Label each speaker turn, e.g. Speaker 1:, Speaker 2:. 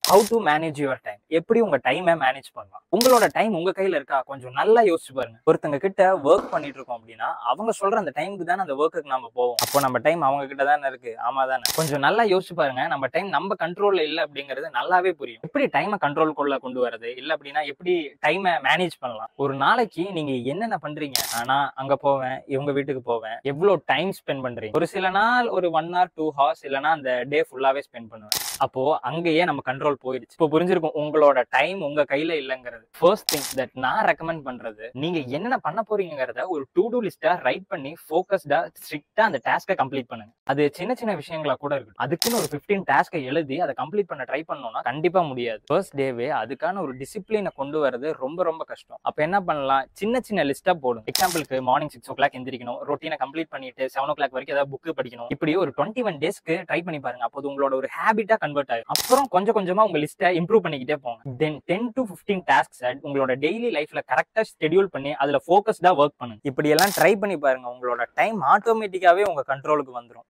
Speaker 1: how to manage your time எப்படி உங்க டைமை மேனேஜ் பண்ணலாம் உங்களோட டைம் உங்க கையில இருக்கா கொஞ்சம் நல்லா யோசிச்சு பாருங்க ஒருத்தங்க கிட்ட ஒர்க் பண்ணிட்டு இருக்கோம் அப்படின்னா அவங்க சொல்ற அந்த டைமுக்கு தானே அந்த ஒர்க்குக்கு நம்ம போவோம் அப்போ நம்ம டைம் அவங்க கிட்ட தானே இருக்கு ஆமா தானே கொஞ்சம் நல்லா யோசிச்சு பாருங்க நம்ம டைம் நம்ம கண்ட்ரோல்ல இல்ல அப்படிங்கிறது நல்லாவே புரியும் எப்படி டைமை கண்ட்ரோல்குள்ள கொண்டு வரது இல்ல அப்படின்னா எப்படி டைமை மேனேஜ் பண்ணலாம் ஒரு நாளைக்கு நீங்க என்னென்ன பண்றீங்க ஆனா அங்க போவேன் இவங்க வீட்டுக்கு போவேன் எவ்வளவு டைம் ஸ்பெண்ட் பண்றீங்க ஒரு சில நாள் ஒரு ஒன் ஆர் டூ ஹவர்ஸ் இல்லைன்னா அந்த டே ஃபுல்லாவே ஸ்பெண்ட் பண்ணுவேன் அப்போ அங்கேயே நம்ம கண்ட்ரோல் போயிடுச்சு இப்போ புரிஞ்சிருக்கும் உங்களோட டைம் உங்க கையில இல்லைங்கிறது ஃபர்ஸ்ட் திங் தட் நான் ரெக்கமெண்ட் பண்றது நீங்க என்னென்ன பண்ண போறீங்கிறத ஒரு டூ டூ லிஸ்டா ரைட் பண்ணி ஃபோக்கஸ்டா ஸ்ட்ரிக்டா அந்த டாஸ்க்கை கம்ப்ளீட் பண்ணுங்க அது சின்ன சின்ன விஷயங்களா கூட இருக்கு அதுக்குன்னு ஒரு ஃபிஃப்டீன் டாஸ்க்கை எழுதி அதை கம்ப்ளீட் பண்ண ட்ரை பண்ணோம்னா கண்டிப்பா முடியாது ஃபர்ஸ்ட் டேவே அதுக்கான ஒரு டிசிப்ளினை கொண்டு வரது ரொம்ப ரொம்ப கஷ்டம் அப்ப என்ன பண்ணலாம் சின்ன சின்ன லிஸ்டா போடும் எக்ஸாம்பிளுக்கு மார்னிங் சிக்ஸ் ஓ கிளாக் எந்திரிக்கணும் ரொட்டீனை கம்ப்ளீட் பண்ணிட்டு செவன் ஓ கிளாக் வரைக்கும் ஏதாவது புக் படிக்கணும் இப்படி ஒரு டுவெண்ட்டி ஒன் டேஸ்க்கு ட்ரை பண்ணி பாருங்க அப்போ அது உங்களோட ஒரு ஹேபிட்டா கன்வெர்ட் ஆகும் அப்புறம் கொஞ்சம் கொஞ்சமா உங்க லிஸ்ட்டை இம்ப்ரூவ் பண்ணிக்கிட்டே போங்க then ten to fifteen tasks உங்களோட டெய்லி லைஃப்ல கரெக்டா ஷெட்யூல் பண்ணி அதுல ஃபோக்கஸ்டா ஒர்க் பண்ணுங்க இப்படி எல்லாம் ட்ரை பண்ணி பாருங்க உங்களோட டைம் ஆட்டோமேட்டிக்காவே உங்க கண்ட்ரோலுக்கு வந்துரும்